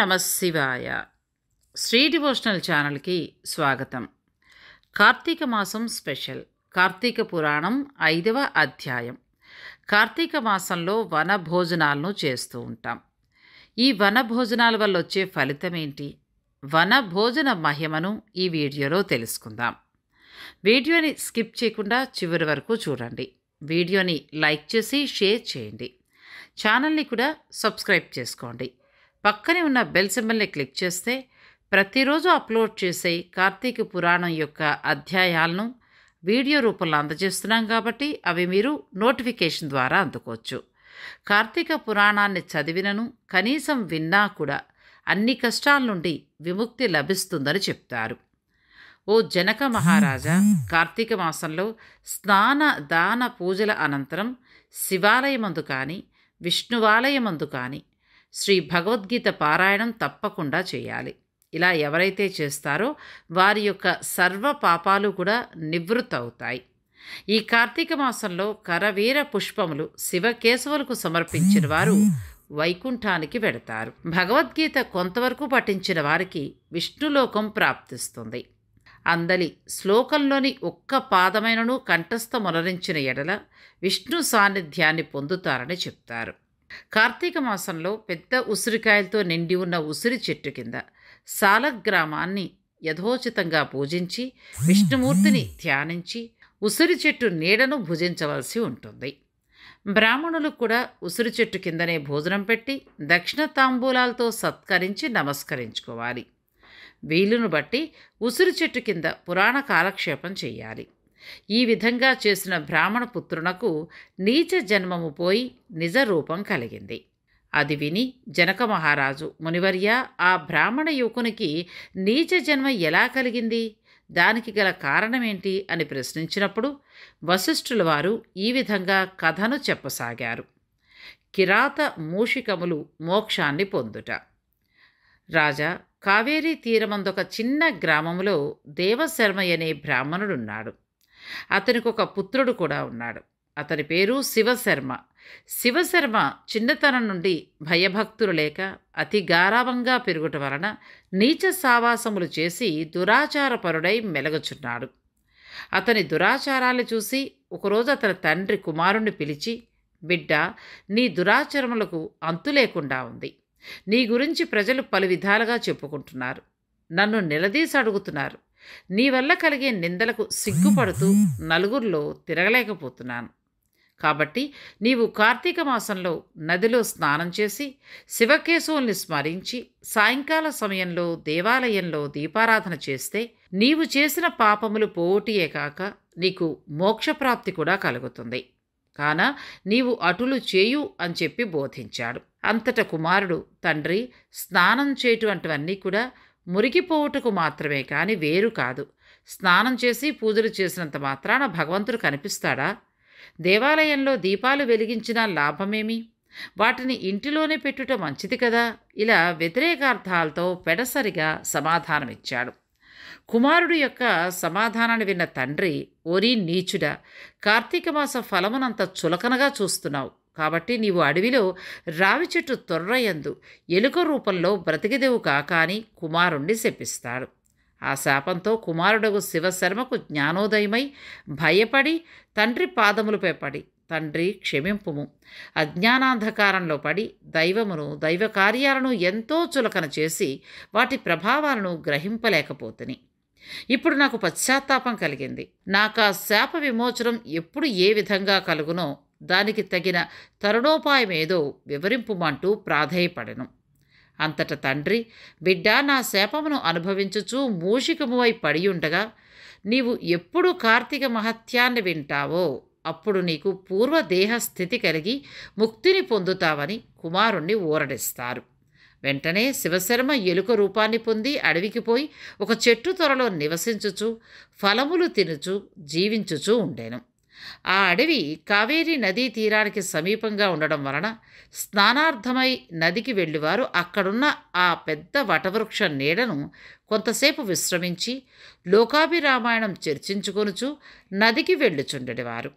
నమ శివాయ శ్రీ డివోషనల్ ఛానల్కి స్వాగతం కార్తీక మాసం స్పెషల్ కార్తీక పురాణం ఐదవ అధ్యాయం కార్తీక మాసంలో వన భోజనాలను చేస్తూ ఉంటాం ఈ వన భోజనాల వల్ల వచ్చే ఫలితం ఏంటి వన భోజన మహిమను ఈ వీడియోలో తెలుసుకుందాం వీడియోని స్కిప్ చేయకుండా చివరి వరకు చూడండి వీడియోని లైక్ చేసి షేర్ చేయండి ఛానల్ని కూడా సబ్స్క్రైబ్ చేసుకోండి పక్కనే ఉన్న బెల్ సింబల్ని క్లిక్ చేస్తే ప్రతిరోజు అప్లోడ్ చేసే కార్తీక పురాణం యొక్క అధ్యాయాలను వీడియో రూపంలో అందజేస్తున్నాం కాబట్టి అవి మీరు నోటిఫికేషన్ ద్వారా అందుకోవచ్చు కార్తీక పురాణాన్ని చదివినను కనీసం విన్నా కూడా అన్ని కష్టాల నుండి విముక్తి లభిస్తుందని చెప్తారు ఓ జనక మహారాజా కార్తీక మాసంలో స్నాన దాన పూజల అనంతరం శివాలయమందు కానీ విష్ణువాలయమందు కానీ శ్రీ భగవద్గీత పారాయణం తప్పకుండా చేయాలి ఇలా ఎవరైతే చేస్తారో వారి యొక్క సర్వ పాపాలు కూడా నివృత్తి అవుతాయి ఈ కార్తీక మాసంలో కరవీర పుష్పములు శివకేశవులకు సమర్పించిన వారు వైకుంఠానికి వెడతారు భగవద్గీత కొంతవరకు పఠించిన వారికి విష్ణులోకం ప్రాప్తిస్తుంది అందలి శ్లోకంలోని ఒక్క పాదమైనను కంఠస్థ మొలరించిన ఎడల విష్ణు సాన్నిధ్యాన్ని పొందుతారని చెప్తారు కార్తీక మాసంలో పెద్ద ఉసిరికాయలతో నిండి ఉన్న ఉసిరి చెట్టు కింద సాలగ్రామాన్ని యథోచితంగా పూజించి విష్ణుమూర్తిని ధ్యానించి ఉసిరి చెట్టు నీడను భుజించవలసి ఉంటుంది బ్రాహ్మణులు కూడా ఉసిరి చెట్టు కిందనే భోజనం పెట్టి దక్షిణ తాంబూలాలతో సత్కరించి నమస్కరించుకోవాలి వీలును బట్టి ఉసిరి చెట్టు కింద పురాణ కాలక్షేపం చేయాలి ఈ విధంగా చేసిన బ్రాహ్మణ పుత్రునకు నీచ జన్మము పోయి నిజ రూపం కలిగింది అది విని జనక మహారాజు మునివర్య ఆ బ్రాహ్మణ యువకునికి నీచ జన్మ ఎలా కలిగింది దానికి గల కారణమేంటి అని ప్రశ్నించినప్పుడు వశిష్ఠుల వారు ఈ విధంగా కథను చెప్పసాగారు కిరాత మూషికములు మోక్షాన్ని పొందుట రాజా కావేరీ తీరమందొక చిన్న గ్రామంలో దేవశర్మ అనే బ్రాహ్మణుడున్నాడు అతనికి ఒక పుత్రుడు కూడా ఉన్నాడు అతని పేరు శివశర్మ శివశర్మ చిన్నతనం నుండి భయభక్తులు లేక అతి గారావంగా పెరుగుట వలన నీచ సావాసములు చేసి దురాచారపరుడై మెలగుచున్నాడు అతని దురాచారాలు చూసి ఒకరోజు అతని తండ్రి కుమారుణ్ణి పిలిచి బిడ్డ నీ దురాచరములకు అంతు లేకుండా ఉంది నీ గురించి ప్రజలు పలు విధాలుగా చెప్పుకుంటున్నారు నన్ను నిలదీసి అడుగుతున్నారు నీ వల్ల కలిగే నిందలకు సిగ్గుపడుతూ నలుగురిలో తిరగలేకపోతున్నాను కాబట్టి నీవు కార్తీక మాసంలో నదిలో స్నానం చేసి శివకేశవుల్ని స్మరించి సాయంకాల సమయంలో దేవాలయంలో దీపారాధన చేస్తే నీవు చేసిన పాపములు పోటీయే కాక నీకు మోక్షప్రాప్తి కూడా కలుగుతుంది కాన నీవు అటులు చేయు అని చెప్పి బోధించాడు అంతట కుమారుడు తండ్రి స్నానం చేయటువంటివన్నీ కూడా మురిగిపోవుటకు మాత్రమే కానీ వేరు కాదు స్నానం చేసి పూజలు చేసినంత మాత్రాన భగవంతుడు కనిపిస్తాడా దేవాలయంలో దీపాలు వెలిగించిన లాభమేమి వాటిని ఇంటిలోనే పెట్టుట మంచిది కదా ఇలా వ్యతిరేకార్థాలతో పెడసరిగా సమాధానమిచ్చాడు కుమారుడు యొక్క సమాధానాన్ని విన్న తండ్రి ఓరి నీచుడా కార్తీక మాస ఫలమునంత చులకనగా చూస్తున్నావు కాబట్టి నీవు అడవిలో రావి చెట్టు తొర్రయందు ఎలుక రూపంలో బ్రతికిదేవు కాక అని కుమారుణ్ణి శపిస్తాడు ఆ శాపంతో కుమారుడగు శివశర్మకు జ్ఞానోదయమై భయపడి తండ్రి పాదములపై పడి తండ్రి క్షమింపుము అజ్ఞానాంధకారంలో పడి దైవమును దైవ కార్యాలను ఎంతో చులకన చేసి వాటి ప్రభావాలను గ్రహింపలేకపోతుని ఇప్పుడు నాకు పశ్చాత్తాపం కలిగింది నాకు ఆ శాప విమోచనం ఎప్పుడు ఏ విధంగా కలుగునో దానికి తగిన తరుణోపాయమేదో వివరింపుమంటూ ప్రాధేయపడెను అంతట తండ్రి బిడ్డ నా శాపమును అనుభవించుచూ మూషికమువై పడియుండగా నీవు ఎప్పుడు కార్తీక మహత్యాన్ని వింటావో అప్పుడు నీకు పూర్వ దేహ స్థితి కలిగి ముక్తిని పొందుతావని కుమారుణ్ణి ఊరడిస్తారు వెంటనే శివశర్మ ఎలుక రూపాన్ని పొంది అడవికి పోయి ఒక చెట్టు త్వరలో నివసించుచు ఫలములు తినుచు జీవించుచూ ఉండేను ఆ అడవి కావేరీ నదీ తీరానికి సమీపంగా ఉండడం వలన స్నానార్థమై నదికి వెళ్ళివారు అక్కడున్న ఆ పెద్ద వటవృక్ష నీడను కొంతసేపు విశ్రమించి లోకాభిరామాయణం చర్చించుకొనుచు నదికి వెళ్ళుచుండెడివారు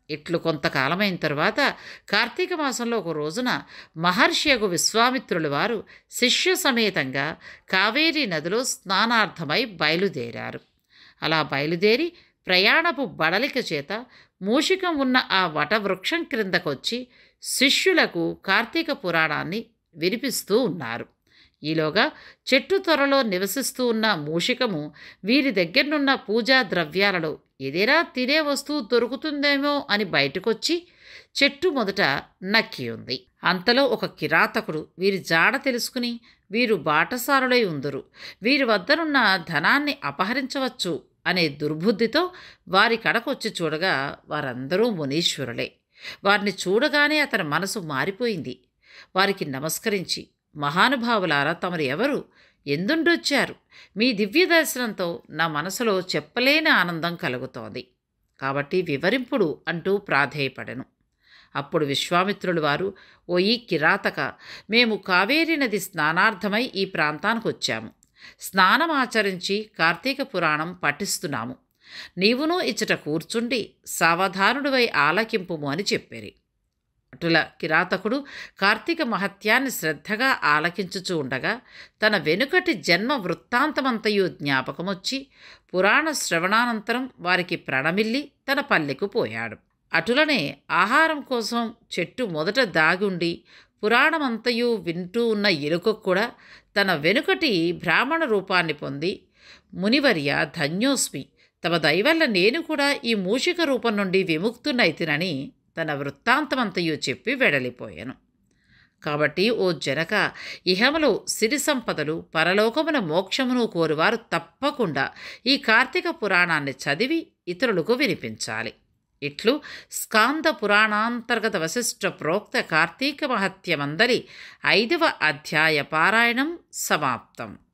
ఇట్లు కొంతకాలమైన తరువాత కార్తీక మాసంలో ఒక రోజున మహర్షియగు విశ్వామిత్రుల వారు శిష్య సమేతంగా కావేరీ నదిలో స్నానార్థమై బయలుదేరారు అలా బయలుదేరి ప్రయాణపు బడలిక చేత మూషికం ఉన్న ఆ వటవృక్షం క్రిందకొచ్చి శిష్యులకు కార్తీక పురాణాన్ని వినిపిస్తూ ఉన్నారు ఈలోగా చెట్టు త్వరలో నివసిస్తూ ఉన్న మూషికము వీరి దగ్గరనున్న పూజా ద్రవ్యాలలో ఏదైనా తినే వస్తువు దొరుకుతుందేమో అని బయటకొచ్చి చెట్టు మొదట నక్కి ఉంది అంతలో ఒక కిరాతకుడు వీరి జాడ తెలుసుకుని వీరు బాటసారులై ఉందురు వీరి వద్దనున్న ధనాన్ని అపహరించవచ్చు అనే దుర్బుద్ధితో వారి కడకొచ్చి చూడగా వారందరూ మునీశ్వరులే వారిని చూడగానే అతని మనసు మారిపోయింది వారికి నమస్కరించి మహానుభావులారా తమరు ఎవరు ఎందుండొచ్చారు మీ దివ్య దర్శనంతో నా మనసులో చెప్పలేని ఆనందం కలుగుతోంది కాబట్టి వివరింపుడు అంటూ ప్రాధేయపడెను అప్పుడు విశ్వామిత్రులు వారు ఓ ఈ కిరాతక మేము కావేరీ నది స్నానార్థమై ఈ ప్రాంతానికి వచ్చాము స్నానం ఆచరించి కార్తీక పురాణం పఠిస్తున్నాము నీవును ఇచ్చట కూర్చుండి సావధానుడివై ఆలకింపుము అని చెప్పిరి అటుల కిరాతకుడు కార్తీక మహత్యాన్ని శ్రద్ధగా ఆలకించుచూ ఉండగా తన వెనుకటి జన్మ వృత్తాంతమంతయు జ్ఞాపకమొచ్చి పురాణ శ్రవణానంతరం వారికి ప్రణమిల్లి తన పల్లెకు పోయాడు అటులనే ఆహారం కోసం చెట్టు మొదట దాగుండి పురాణమంతయు వింటూ ఉన్న ఎలుకకు కూడా తన వెనుకటి బ్రాహ్మణ రూపాన్ని పొంది మునివర్య ధన్యోస్మి తమ దయవల్ల నేను కూడా ఈ మూషిక రూపం నుండి విముక్తునైతినని తన వృత్తాంతమంతయు చెప్పి వెడలిపోయాను కాబట్టి ఓ జనక ఇహములో సిరి సంపదలు పరలోకమున మోక్షమును కోరువారు తప్పకుండా ఈ కార్తీక పురాణాన్ని చదివి ఇతరులకు వినిపించాలి ఇట్లు స్కాంద పురాణాంతర్గత వశిష్ఠ ప్రోక్త కార్తీక మహత్యమందలి ఐదవ అధ్యాయ పారాయణం సమాప్తం